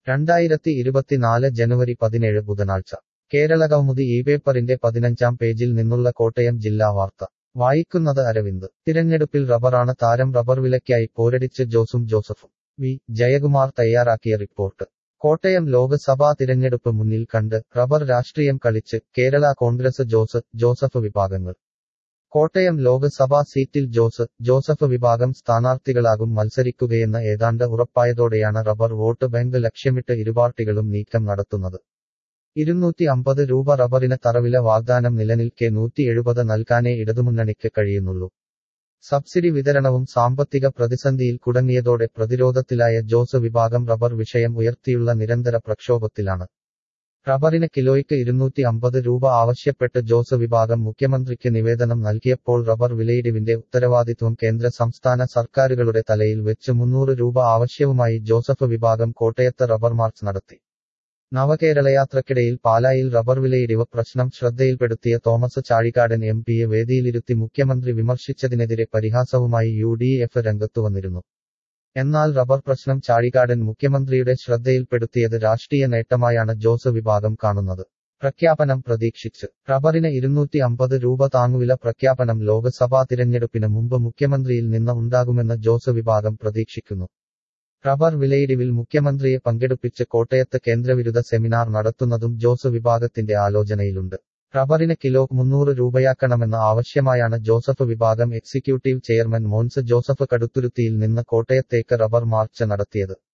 രണ്ടായിരത്തി ഇരുപത്തിനാല് ജനുവരി പതിനേഴ് ബുധനാഴ്ച കേരള കൗമുദി ഈ പേപ്പറിന്റെ പതിനഞ്ചാം പേജിൽ നിന്നുള്ള കോട്ടയം ജില്ലാ വാർത്ത വായിക്കുന്നത് അരവിന്ദ് തിരഞ്ഞെടുപ്പിൽ റബ്ബറാണ് താരം റബ്ബർ വിലയ്ക്കായി പോരടിച്ച് ജോസും ജോസഫും വി ജയകുമാർ തയ്യാറാക്കിയ റിപ്പോർട്ട് കോട്ടയം ലോക്സഭാ തിരഞ്ഞെടുപ്പ് മുന്നിൽ കണ്ട് റബ്ബർ രാഷ്ട്രീയം കളിച്ച് കേരള കോൺഗ്രസ് ജോസ് ജോസഫ് വിഭാഗങ്ങൾ കോട്ടയം ലോക്സഭാ സീറ്റിൽ ജോസ് ജോസഫ് വിഭാഗം സ്ഥാനാർത്ഥികളാകും മത്സരിക്കുകയെന്ന് ഏതാണ്ട് ഉറപ്പായതോടെയാണ് റബ്ബർ വോട്ട് ബാങ്ക് ലക്ഷ്യമിട്ട് ഇരുപാർട്ടികളും നീക്കം നടത്തുന്നത് ഇരുന്നൂറ്റി അമ്പത് രൂപ റബ്ബറിന് തറവില വാഗ്ദാനം നിലനിൽക്കെ നൂറ്റി എഴുപത് നൽകാനേ ഇടതുമുന്നണിക്ക് കഴിയുന്നുള്ളൂ സബ്സിഡി വിതരണവും സാമ്പത്തിക പ്രതിസന്ധിയിൽ കുടുങ്ങിയതോടെ പ്രതിരോധത്തിലായ ജോസ് വിഭാഗം റബ്ബർ വിഷയം ഉയർത്തിയുള്ള നിരന്തര പ്രക്ഷോഭത്തിലാണ് റബ്ബറിന് കിലോയ്ക്ക് ഇരുന്നൂറ്റി അമ്പത് രൂപ ആവശ്യപ്പെട്ട് ജോസ് വിഭാഗം മുഖ്യമന്ത്രിക്ക് നിവേദനം നൽകിയപ്പോൾ റബ്ബർ വിലയിടിവിന്റെ ഉത്തരവാദിത്വം കേന്ദ്ര സംസ്ഥാന സർക്കാരുകളുടെ തലയിൽ വെച്ച് മുന്നൂറ് രൂപ ആവശ്യവുമായി ജോസഫ് വിഭാഗം കോട്ടയത്ത് റബ്ബർ മാർച്ച് നടത്തി നവകേരളയാത്രക്കിടയിൽ പാലായിൽ റബ്ബർ വിലയിടിവ് പ്രശ്നം ശ്രദ്ധയിൽപ്പെടുത്തിയ തോമസ് ചാഴികാടൻ എം പിയെ വേദിയിലിരുത്തി മുഖ്യമന്ത്രി വിമർശിച്ചതിനെതിരെ പരിഹാസവുമായി യു ഡി എഫ് രംഗത്തുവന്നിരുന്നു എന്നാൽ റബ്ബർ പ്രശ്നം ചാഴികാടൻ മുഖ്യമന്ത്രിയുടെ ശ്രദ്ധയിൽപ്പെടുത്തിയത് രാഷ്ട്രീയ നേട്ടമായാണ് ജോസ് വിഭാഗം കാണുന്നത് പ്രഖ്യാപനം പ്രതീക്ഷിച്ച് റബ്ബറിന് ഇരുന്നൂറ്റി അമ്പത് രൂപ താങ്ങുവില പ്രഖ്യാപനം ലോക്സഭാ തിരഞ്ഞെടുപ്പിന് മുമ്പ് മുഖ്യമന്ത്രിയിൽ നിന്ന് ഉണ്ടാകുമെന്ന് ജോസ് വിഭാഗം പ്രതീക്ഷിക്കുന്നു റബ്ബർ വിലയിടിവിൽ മുഖ്യമന്ത്രിയെ പങ്കെടുപ്പിച്ച് കോട്ടയത്ത് കേന്ദ്രവിരുദ്ധ സെമിനാർ നടത്തുന്നതും ജോസ് വിഭാഗത്തിന്റെ ആലോചനയിലുണ്ട് റബ്ബറിന് കിലോ മുന്നൂറ് രൂപയാക്കണമെന്ന ആവശ്യമായാണ് ജോസഫ് വിഭാഗം എക്സിക്യൂട്ടീവ് ചെയർമാൻ മോൻസ് ജോസഫ് കടുത്തുരുത്തിയിൽ നിന്ന് കോട്ടയത്തേക്ക് റബ്ബർ മാർച്ച് നടത്തിയത്